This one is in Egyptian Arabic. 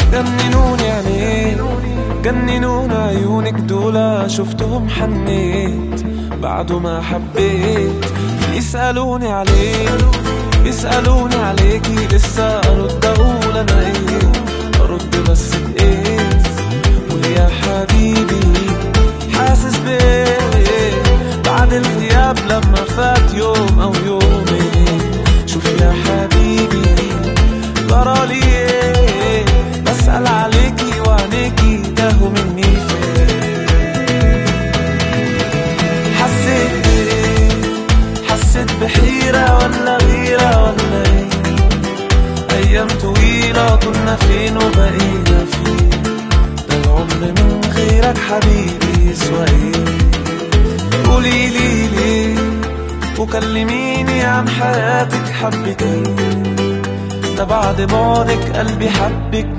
جننوني عينيك جننون عيونك دولا شفتهم حنيت بعد ما حبيت بيسألوني عليك بيسألوني عليكي لسه أرد أقول أنا إيه أرد بس بإيه ويا حبيبي حاسس بإيه بعد الغياب لما فات يوم أو يومين شوف يا حبيبي جرالي إيه بسأل عليكي وعينيكي تاهوا مني فين حسيت بإيه حسيت بحيرة ولا غيرة ولا إيه أيام طويلة كنا فين وبقينا فين ده العمر من غيرك حبيبي يسوى إيه قوليلي ليه وكلميني عن حياتك حبتين ده بعد بعدك قلبي حبك